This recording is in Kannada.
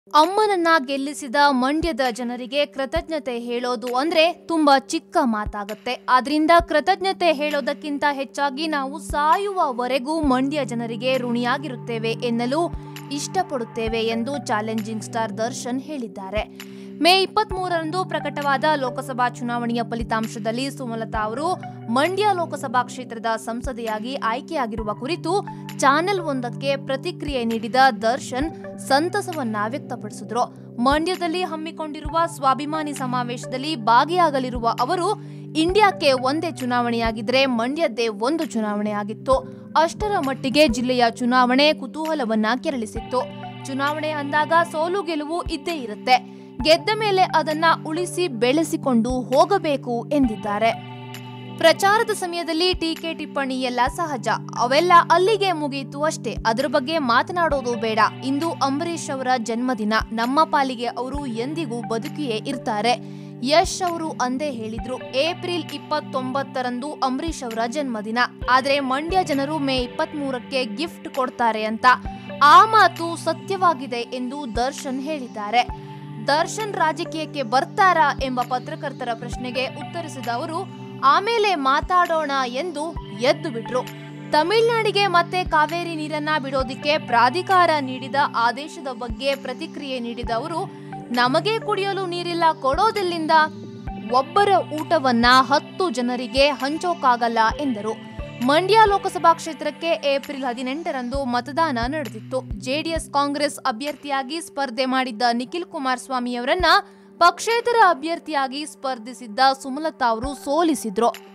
ಅಮ್ಮನನ್ನ ಗೆಲ್ಲಿಸಿದ ಮಂಡ್ಯದ ಜನರಿಗೆ ಕೃತಜ್ಞತೆ ಹೇಳೋದು ಅಂದ್ರೆ ತುಂಬಾ ಚಿಕ್ಕ ಮಾತಾಗುತ್ತೆ ಆದ್ರಿಂದ ಕೃತಜ್ಞತೆ ಹೇಳೋದಕ್ಕಿಂತ ಹೆಚ್ಚಾಗಿ ನಾವು ಸಾಯುವವರೆಗೂ ಮಂಡ್ಯ ಜನರಿಗೆ ಋಣಿಯಾಗಿರುತ್ತೇವೆ ಎನ್ನಲು ಇಷ್ಟಪಡುತ್ತೇವೆ ಎಂದು ಚಾಲೆಂಜಿಂಗ್ ಸ್ಟಾರ್ ದರ್ಶನ್ ಹೇಳಿದ್ದಾರೆ ಮೇ ಇಪ್ಪತ್ತ್ ಮೂರರಂದು ಪ್ರಕಟವಾದ ಲೋಕಸಭಾ ಚುನಾವಣೆಯ ಫಲಿತಾಂಶದಲ್ಲಿ ಸುಮಲತಾ ಅವರು ಮಂಡ್ಯ ಲೋಕಸಭಾ ಕ್ಷೇತ್ರದ ಸಂಸದೆಯಾಗಿ ಆಯ್ಕೆಯಾಗಿರುವ ಕುರಿತು ಚಾನೆಲ್ ಒಂದಕ್ಕೆ ಪ್ರತಿಕ್ರಿಯೆ ನೀಡಿದ ದರ್ಶನ್ ಸಂತಸವನ್ನ ವ್ಯಕ್ತಪಡಿಸಿದ್ರು ಮಂಡ್ಯದಲ್ಲಿ ಹಮ್ಮಿಕೊಂಡಿರುವ ಸ್ವಾಭಿಮಾನಿ ಸಮಾವೇಶದಲ್ಲಿ ಭಾಗಿಯಾಗಲಿರುವ ಅವರು ಇಂಡಿಯಾಕ್ಕೆ ಒಂದೇ ಚುನಾವಣೆಯಾಗಿದ್ರೆ ಮಂಡ್ಯದ್ದೇ ಒಂದು ಚುನಾವಣೆಯಾಗಿತ್ತು ಅಷ್ಟರ ಮಟ್ಟಿಗೆ ಜಿಲ್ಲೆಯ ಚುನಾವಣೆ ಕುತೂಹಲವನ್ನ ಕೆರಳಿಸಿತ್ತು ಚುನಾವಣೆ ಅಂದಾಗ ಸೋಲು ಗೆಲುವು ಇದ್ದೇ ಇರುತ್ತೆ ಗೆದ್ದ ಮೇಲೆ ಅದನ್ನ ಉಳಿಸಿ ಬೆಳೆಸಿಕೊಂಡು ಹೋಗಬೇಕು ಎಂದಿದ್ದಾರೆ ಪ್ರಚಾರದ ಸಮಯದಲ್ಲಿ ಟೀಕೆ ಟಿಪ್ಪಣಿ ಎಲ್ಲ ಸಹಜ ಅವೆಲ್ಲ ಅಲ್ಲಿಗೆ ಮುಗಿಯಿತು ಅಷ್ಟೇ ಅದ್ರ ಬಗ್ಗೆ ಮಾತನಾಡೋದು ಬೇಡ ಇಂದು ಅಂಬರೀಷ್ ಅವರ ಜನ್ಮದಿನ ನಮ್ಮ ಪಾಲಿಗೆ ಅವರು ಎಂದಿಗೂ ಬದುಕಿಯೇ ಇರ್ತಾರೆ ಯಶ್ ಅವರು ಅಂದೇ ಹೇಳಿದ್ರು ಏಪ್ರಿಲ್ ಇಪ್ಪತ್ತೊಂಬತ್ತರಂದು ಅಂಬರೀಷ್ ಅವರ ಜನ್ಮದಿನ ಆದ್ರೆ ಮಂಡ್ಯ ಜನರು ಮೇ ಇಪ್ಪತ್ತ್ ಮೂರಕ್ಕೆ ಗಿಫ್ಟ್ ಕೊಡ್ತಾರೆ ಅಂತ ಆ ಮಾತು ಸತ್ಯವಾಗಿದೆ ಎಂದು ದರ್ಶನ್ ಹೇಳಿದ್ದಾರೆ ದರ್ಶನ್ ರಾಜಕೀಯಕ್ಕೆ ಬರ್ತಾರಾ ಎಂಬ ಪತ್ರಕರ್ತರ ಪ್ರಶ್ನೆಗೆ ಉತ್ತರಿಸಿದ ಅವರು ಆಮೇಲೆ ಮಾತಾಡೋಣ ಎಂದು ಎದ್ದು ಬಿಟ್ರು ತಮಿಳ್ನಾಡಿಗೆ ಮತ್ತೆ ಕಾವೇರಿ ನೀರನ್ನ ಬಿಡೋದಿಕ್ಕೆ ಪ್ರಾಧಿಕಾರ ನೀಡಿದ ಆದೇಶದ ಬಗ್ಗೆ ಪ್ರತಿಕ್ರಿಯೆ ನೀಡಿದ ಅವರು ನಮಗೆ ಕುಡಿಯಲು ನೀರಿಲ್ಲ ಕೊಡೋದಿಲ್ಲಿಂದ ಒಬ್ಬರ ಊಟವನ್ನ ಹತ್ತು ಜನರಿಗೆ ಹಂಚೋಕಾಗಲ್ಲ ಎಂದರು ಮಂಡ್ಯ ಲೋಕಸಭಾ ಕ್ಷೇತ್ರಕ್ಕೆ ಏಪ್ರಿಲ್ ಹದಿನೆಂಟರಂದು ಮತದಾನ ನಡೆದಿತ್ತು ಜೆಡಿಎಸ್ ಕಾಂಗ್ರೆಸ್ ಅಭ್ಯರ್ಥಿಯಾಗಿ ಸ್ಪರ್ಧೆ ಮಾಡಿದ್ದ ನಿಖಿಲ್ ಕುಮಾರಸ್ವಾಮಿ ಅವರನ್ನ ಪಕ್ಷೇತರ ಅಭ್ಯರ್ಥಿಯಾಗಿ ಸ್ಪರ್ಧಿಸಿದ್ದ ಸುಮಲತಾ ಅವರು ಸೋಲಿಸಿದ್ರು